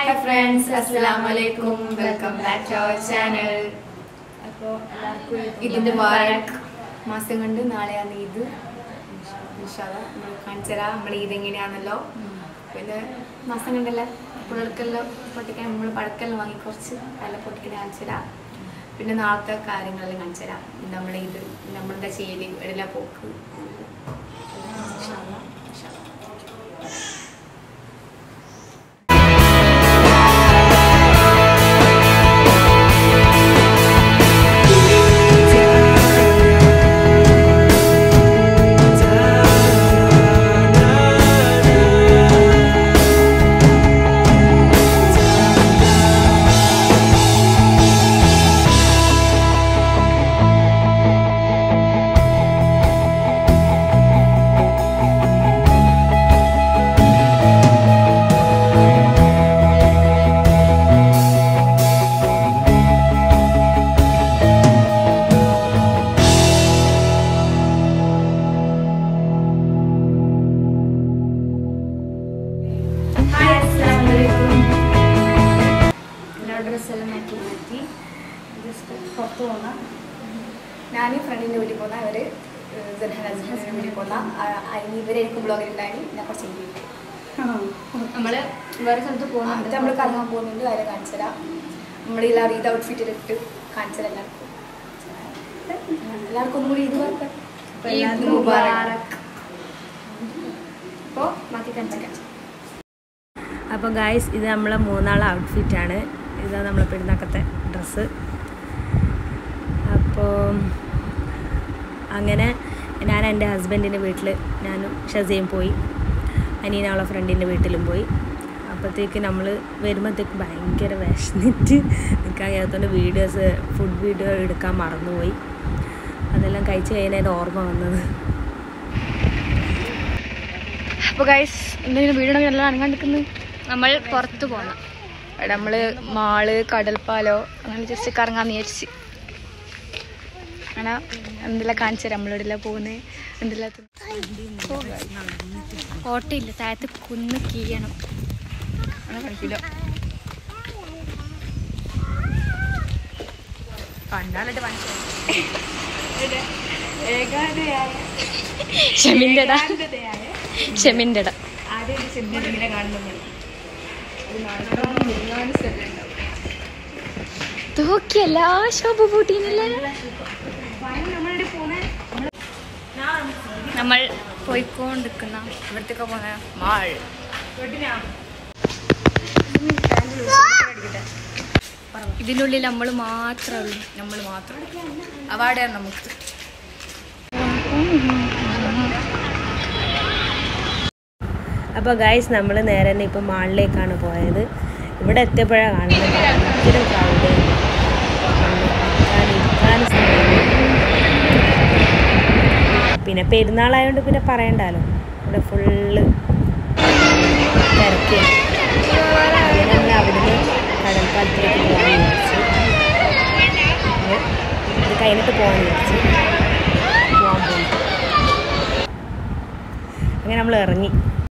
Hi friends അസ്സലാം വലൈക്കും welcome back to our channel അപ്പോൾ എല്ലാവർക്കും ഇതിന്റെ മുബാറക് മാസം കണ്ട് നാളെയാണ് ഇത് നമ്മൾ കാണിച്ചുതരാം നമ്മൾ ഇത് എങ്ങനെയാണല്ലോ പിന്നെ മാസം കണ്ടല്ലേ പിള്ളേർക്കെല്ലാം പൊട്ടിക്കാൻ നമ്മൾ പഴക്കെല്ലാം വാങ്ങി കുറച്ച് എല്ലാം പൊട്ടിക്കാൻ കാണിച്ചുതരാം പിന്നെ നാളത്തെ കാര്യങ്ങളെല്ലാം കാണിച്ചുതരാം നമ്മളെ ഇത് നമ്മളുടെ ചെയ്തി എല്ലാം പോക്ക് ഇൻഷാ അല്ലാ, ഇൻഷാ അല്ലാ. ഹായ് അസ്സലാമു അലൈക്കും എല്ലാ ഡ്രസ്സെല്ലാം മാറ്റി മാറ്റി ജസ്റ്റ് പുറത്ത് പോകാം ഞാൻ ഫ്രണ്ടിൻ്റെ വീട്ടിൽ പോന്ന അവർ ഹസ്ബൻഡിൻ്റെ വീട്ടിൽ പോന്ന അതിന് ഇവരായിരിക്കും ബ്ലോഗിലുണ്ടായി ഞാൻ കുറച്ച് ഇരിക്കും നമ്മൾ വേറെ സ്ഥലത്ത് പോകുന്നുണ്ട് എന്നിട്ട് നമ്മൾ കറങ്ങാൻ പോകുന്നുണ്ട് അതിനെ കാണിച്ചു തരാം നമ്മൾ എല്ലാവരും ഇത് ഔട്ട്ഫിറ്റിൽ ഇട്ട് കാണിച്ചു തരാം എല്ലാവർക്കും എല്ലാവർക്കും ഒന്നും കൂടി ഇത് വരട്ടെ അപ്പോൾ ഈദ് എല്ലാവർക്കും മുബാറക് അപ്പോൾ ബാക്കി കാണിച്ചു അപ്പോൾ ഗായ്സ് ഇത് നമ്മളെ മൂന്നാളെ ഔട്ട്ഫിറ്റാണ് ഇതാ നമ്മളെ പെരുന്നാക്കത്തെ ഡ്രസ്സ് അപ്പോൾ അങ്ങനെ ഞാൻ എൻ്റെ ഹസ്ബൻഡിൻ്റെ വീട്ടിൽ ഞാനും ഷസയും പോയി അനീന അവളെ ഫ്രണ്ടിൻ്റെ വീട്ടിലും പോയി അപ്പോഴത്തേക്ക് നമ്മൾ വരുമ്പോഴത്തേക്ക് ഭയങ്കര വിശന്നിട്ട് നിൽക്കാൻ കഴിയാത്തതുകൊണ്ട് വീഡിയോസ് ഫുഡ് വീഡിയോ എടുക്കാൻ മറന്നുപോയി അതെല്ലാം കഴിച്ച് കഴിഞ്ഞതിൻ്റെ ഓർമ്മ വന്നത് അപ്പോൾ ഗൈസ് എന്തെങ്കിലും വീടുണ്ടെങ്കിൽ എല്ലാം അനങ്ങാണ്ടിരിക്കുന്നു നമ്മൾ പുറത്ത് പോകണം അവിടെ നമ്മൾ മാള് കടൽപ്പാലോ അങ്ങനെ ജസ്റ്റ് കറങ്ങാൻ വിചാരിച്ച് അങ്ങനെ എന്തെല്ലാം കാണിച്ചു തരാം നമ്മളിവിടെ പോകുന്നത് എന്തെല്ലാം കോട്ടയില്ല താഴത്ത് കുന്ന് കീയണം അങ്ങനെ കളിക്കില്ല കണ്ടാലിട്ട് ഷെമിൻ്റെ ഷെമിൻ്റെ ഇട ആദ്യം ഒരു ചെമ്മീൻ ഇങ്ങനെ കാണുന്നത് തൂക്കിയല്ല ശോഭ പൂട്ടീനില്ലേ നമ്മൾ പോയിക്കൊണ്ടിരിക്കുന്ന ഇവിടത്തേക്ക് പോന്ന മാൾ ഇതിനുള്ളിൽ നമ്മൾ മാത്രമേ ഉള്ളൂ നമ്മൾ മാത്രം അവാർഡാണ് നമുക്ക് അപ്പോൾ ഗൈസ് നമ്മൾ നേരെ തന്നെ ഇപ്പം മാളിലേക്കാണ് പോയത് ഇവിടെ എത്തിയപ്പോഴാണ് കാണുന്നത് ഭയങ്കര ക്രൗഡ് ഇരിക്കാൻ സ്ഥലമില്ല. പിന്നെ പെരുന്നാളായതുകൊണ്ട് പിന്നെ പറയണ്ടല്ലോ ഇവിടെ ഫുള്ള് തിരക്ക് അങ്ങനെ നമ്മൾ അവിടുന്ന് കടൽപ്പാലത്തിലേക്ക് പോകാൻ വിചാരിച്ചു ഇത് ഇത് കഴിഞ്ഞിട്ട് പോകാൻ വിചാരിച്ചു പോകാൻ പോകുന്നു അങ്ങനെ നമ്മൾ ഇറങ്ങി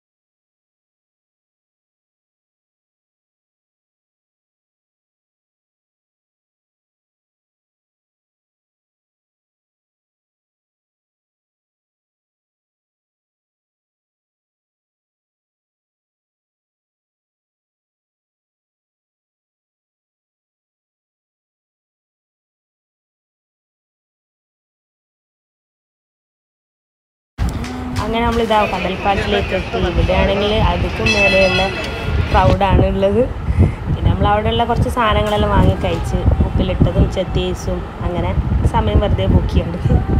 അങ്ങനെ നമ്മൾ ഇതാ കടൽപ്പാലത്തിലേക്ക് എത്തി ഇവിടെയാണെങ്കിൽ അതുക്കും മേലെയുള്ള ക്രൗഡാണ് ഉള്ളത് പിന്നെ നമ്മൾ അവിടെയുള്ള കുറച്ച് സാധനങ്ങളെല്ലാം വാങ്ങി കഴിച്ച് ഉപ്പിലിട്ടതും ചെത്തീസും അങ്ങനെ സമയം വെറുതെ ബുക്കിയാണ്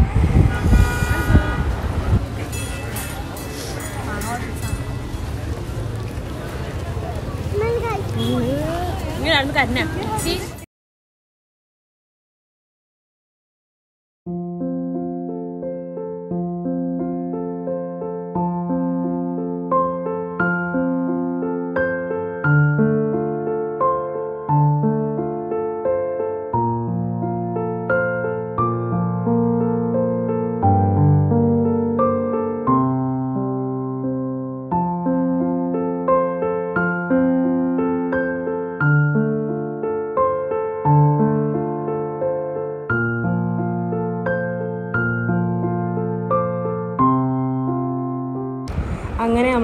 ഇങ്ങനെയാണ് കന്നെ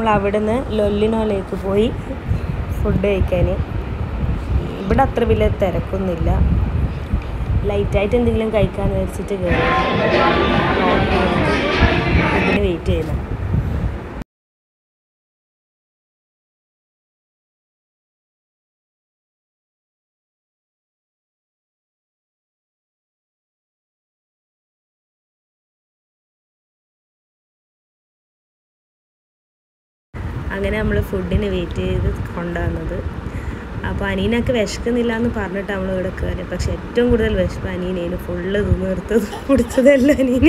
നമ്മൾ അവിടുന്ന് ലൊല്ലിനോലേക്ക് പോയി ഫുഡ് കഴിക്കാൻ ഇവിടെ അത്ര വലിയ തിരക്കൊന്നുമില്ല ലൈറ്റായിട്ട് എന്തെങ്കിലും കഴിക്കാമെന്ന് വെച്ചിട്ട് കയറി ഇതിന് വെയിറ്റ് ചെയ്യുന്നത് അങ്ങനെ നമ്മൾ ഫുഡിന് വെയിറ്റ് ചെയ്ത് കൊണ്ടുവന്നത് അപ്പോൾ അനീനൊക്കെ വിശക്കുന്നില്ല എന്ന് പറഞ്ഞിട്ട് നമ്മൾ ഇവിടെ കയറി പക്ഷെ ഏറ്റവും കൂടുതൽ വിശപ്പ് അനീനേന് ഫുള്ള് നിർത്തത് കുടിച്ചതല്ല അനീന്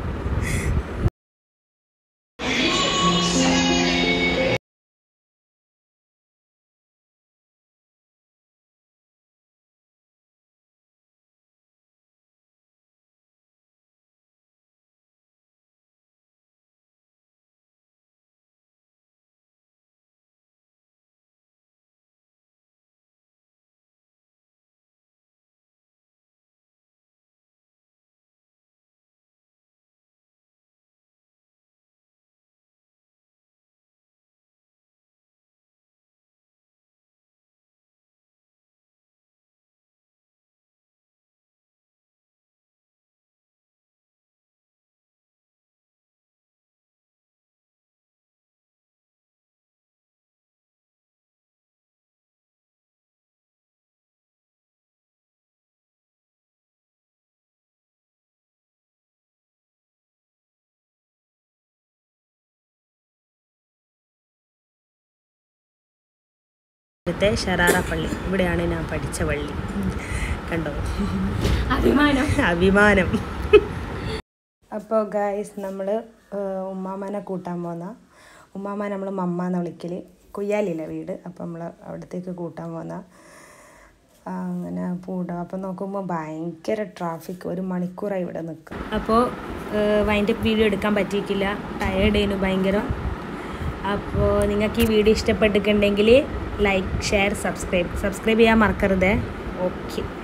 ഇവിടുത്തെ ഷറാറ പള്ളി ഇവിടെയാണ് ഞാൻ പഠിച്ച പള്ളി കണ്ടോ അഭിമാനം അഭിമാനം അപ്പോൾ ഗായ്സ് നമ്മൾ ഉമ്മാമാനെ കൂട്ടാൻ പോന്ന ഉമ്മാമാനെ നമ്മൾ മമ്മ എന്ന് വിളിക്കൽ കുയ്യാലില്ല വീട് അപ്പോൾ നമ്മൾ അവിടത്തേക്ക് കൂട്ടാൻ പോന്ന അങ്ങനെ പൂടാം അപ്പോൾ നോക്കുമ്പോൾ ഭയങ്കര ട്രാഫിക് ഒരു മണിക്കൂറായി ഇവിടെ നിൽക്കും അപ്പോൾ വൈൻഡപ്പ് വീഡിയോ എടുക്കാൻ പറ്റിയിട്ടില്ല ടയേർഡ് ആയിരുന്നു ഭയങ്കര അപ്പോൾ നിങ്ങൾക്ക് ഈ വീഡിയോ ഇഷ്ടപ്പെട്ടിട്ടുണ്ടെങ്കിൽ ലൈക്ക് ഷെയർ സബ്സ്ക്രൈബ് സബ്സ്ക്രൈബ് ചെയ്യാൻ മറക്കരുതേ ഓക്കെ